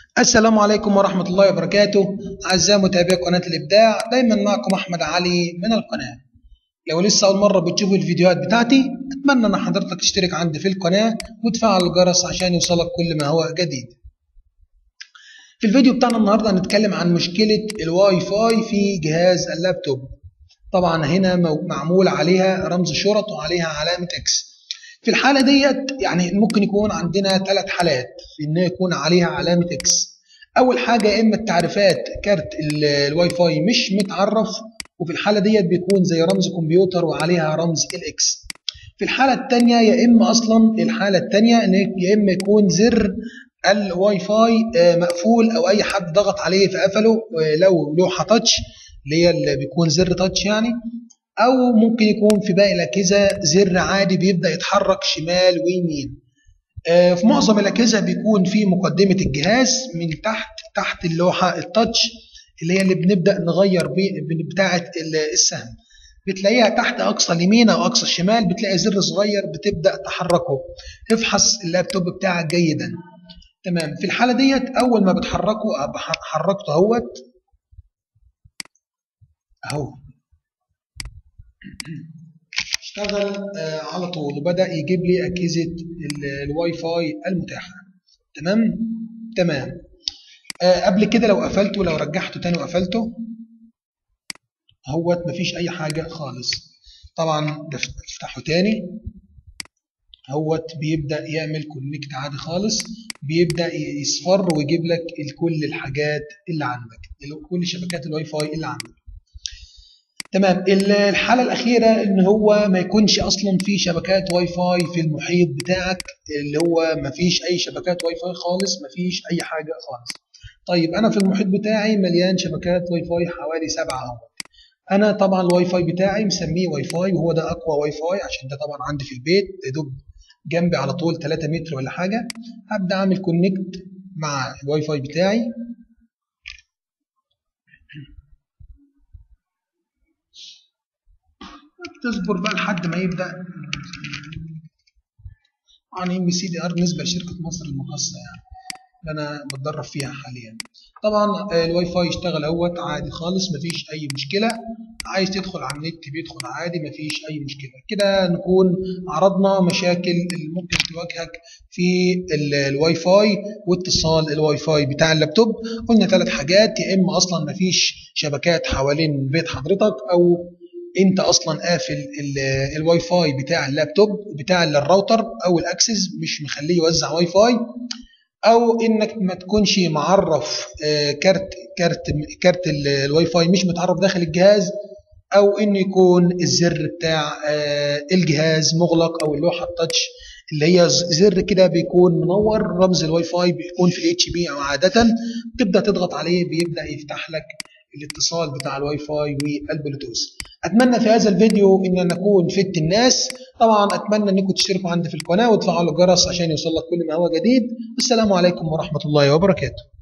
السلام عليكم ورحمة الله وبركاته أعزائي متابعي قناة الإبداع دايما معكم أحمد علي من القناة لو لسه أول مرة بتشوفوا الفيديوهات بتاعتي أتمنى أن حضرتك تشترك عندي في القناة وتفعل الجرس عشان يوصلك كل ما هو جديد في الفيديو بتاعنا النهاردة هنتكلم عن مشكلة الواي فاي في جهاز اللابتوب طبعا هنا معمول عليها رمز شرط وعليها علامة اكس في الحالة ديت يعني ممكن يكون عندنا ثلاث حالات في إن يكون عليها علامة اكس أول حاجة يا إما التعريفات كارت الواي فاي مش متعرف وفي الحالة ديت بيكون زي رمز كمبيوتر وعليها رمز الاكس في الحالة الثانية يا إما أصلا الحالة الثانية إن يا إما يكون زر الواي فاي مقفول أو أي حد ضغط عليه فقفله لو لوحة تاتش اللي هي اللي بيكون زر تاتش يعني او ممكن يكون في باقي الاجهزه زر عادي بيبدا يتحرك شمال ويمين في معظم الاجهزه بيكون في مقدمه الجهاز من تحت تحت اللوحه التاتش اللي هي اللي بنبدا نغير بتاعه السهم بتلاقيها تحت اقصى اليمين او اقصى الشمال بتلاقي زر صغير بتبدا تحركه افحص اللابتوب بتاعك جيدا تمام في الحاله ديت اول ما بتحركه حركته اهوت اهو اشتغل على طول وبدا يجيب لي اجهزه الواي فاي المتاحه تمام تمام قبل كده لو قفلته لو رجعته تاني وقفلته اهوت مفيش اي حاجه خالص طبعا افتحه تاني اهوت بيبدا يعمل كونكت عادي خالص بيبدا يصفر ويجيب لك كل الحاجات اللي عندك كل شبكات الواي فاي اللي عندك تمام الحاله الاخيره ان هو ما يكونش اصلا في شبكات واي فاي في المحيط بتاعك اللي هو ما فيش اي شبكات واي فاي خالص ما فيش اي حاجه خالص طيب انا في المحيط بتاعي مليان شبكات واي فاي حوالي سبعة اهو انا طبعا الواي فاي بتاعي مسميه واي فاي وهو ده اقوى واي فاي عشان ده طبعا عندي في البيت يدوب جنبي على طول 3 متر ولا حاجه هبدا اعمل كونكت مع الواي فاي بتاعي تصبر بقى لحد ما يبدا عن ام سي دي ار بالنسبه لشركه مصر المقاصه يعني اللي انا بتدرب فيها حاليا طبعا الواي فاي يشتغل اهوت عادي خالص مفيش اي مشكله عايز تدخل على النت بيدخل عادي مفيش اي مشكله كده نكون عرضنا مشاكل اللي ممكن تواجهك في الواي فاي واتصال الواي فاي بتاع اللابتوب قلنا ثلاث حاجات يا اما اصلا مفيش شبكات حوالين بيت حضرتك او انت اصلا قافل الواي فاي بتاع اللابتوب بتاع الراوتر او الاكسس مش مخليه يوزع واي فاي او انك ما تكونش معرف كارت كارت كارت الواي فاي مش متعرف داخل الجهاز او ان يكون الزر بتاع الجهاز مغلق او اللوحه التاتش اللي هي زر كده بيكون منور رمز الواي فاي بيكون في الاتش بي او عاده تبدا تضغط عليه بيبدا يفتح لك الاتصال بتاع الواي فاي والبلوتوث اتمنى في هذا الفيديو ان انا اكون فدت الناس طبعا اتمنى انكم تشتركوا عندي في القناه وتفعلوا الجرس عشان يوصل لك كل ما هو جديد والسلام عليكم ورحمه الله وبركاته